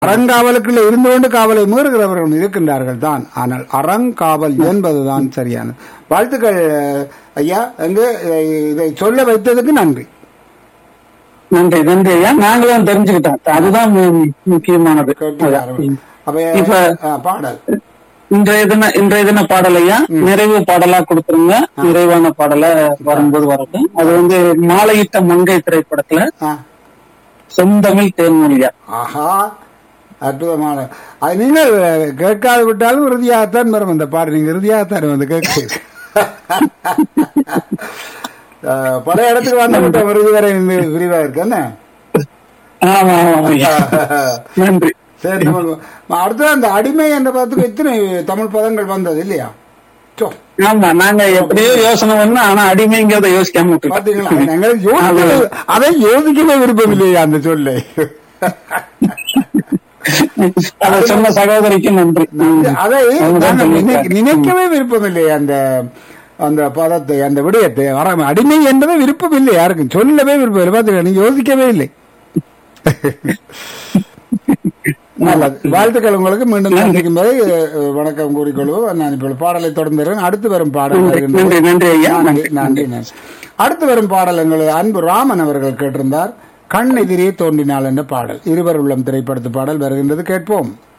அறங்காவலுக்குள்ள இருந்து கொண்டு காவலை மீறுகிறவர்கள் இருக்கின்றார்கள் தான் ஆனால் அறங்காவல் என்பதுதான் சரியானது வாழ்த்துக்கள் ஐயா எங்கு இதை- இதை சொல்ல வைத்ததுக்கு நன்றி நன்றி நன்றி ஐயா நாங்களும் தெரிஞ்சுக்கிட்டோம் அதுதான் மு- முக்கியமானது கேட்கிறார்கள். அப்ப இப்ப ஆ, பாடல் இன்றைய தின இன்றைய தின பாடல் ஐயா நிறைவு பாடலா கொடுத்துருங்க நிறைவான பாடலா வரும்போது வரட்டும் அது வந்து மாலையிட்ட மங்கை திரைப்படத்துல ஆ. செந்தமிழ் தேன்மொழியா ஆஹா அற்புதமான அது நீங்கள் கேட்காது விட்டாலும் இறுதியாகத்தான் வரும் அந்த பாடு நீங்க இறுதியாகத்தான் வந்து கேட்க பல இடத்துக்கு வந்து விட்டோம் இறுதி வரை இந்த விரிவா இருக்கு என்ன ஆமா ஆமா ஐயா நன்றி சரி நம்ம அடுத்து அந்த அடிமை என்ற பதத்துக்கு எத்தனை தமிழ் பதங்கள் வந்தது இல்லையா சோ, ஆமா நாங்க எப்படியோ யோசனை பண்ணோம் ஆனா அடிமைங்கிறத யோசிக்காம விட்டுட்டோம். பாத்தீங்களா எங்களுக்கு யோசிக்கவே அதை யோசிக்கவே விருப்பம் இல்லையா அந்த சொல்லை அத சொன்ன சகோதரிக்கு நன்றி அதை அவங்க தான் நாங்கள் நினை- சொல்லியிருக்காங்க. நினைக்கவே விருப்பம் இல்லை அந்த அந்த பதத்தை அந்த விடயத்தை வர அடிமை என்பதை விருப்பம் இல்லை யாருக்கும் சொல்லவே விருப்பம் இல்லை பாத்தீங்களா நீங்க யோசிக்கவே இல்லை நல்லது வாழ்த்துக்கள் உங்களுக்கு மீண்டும் சந்திக்கும் வரை அஹ், வணக்கம் கூறிக்கொள்வோம் நான் இப்பொழுது பாடலை தொடர்ந்துறேன் அடுத்து வரும் பாடல் நன்றி வருகின்றது. நன்றி நன்றி ஐயா நன்றி நன்றி நன்றி. அடுத்து வரும் பாடல் எங்களது அன்பு ராமன் அவர்கள் கேட்டிருந்தார் கண் எதிரே தோன்றினாள் என்ற பாடல் இருவர் உள்ளம் திரைப்படத்து பாடல் வருகின்றது கேட்போம்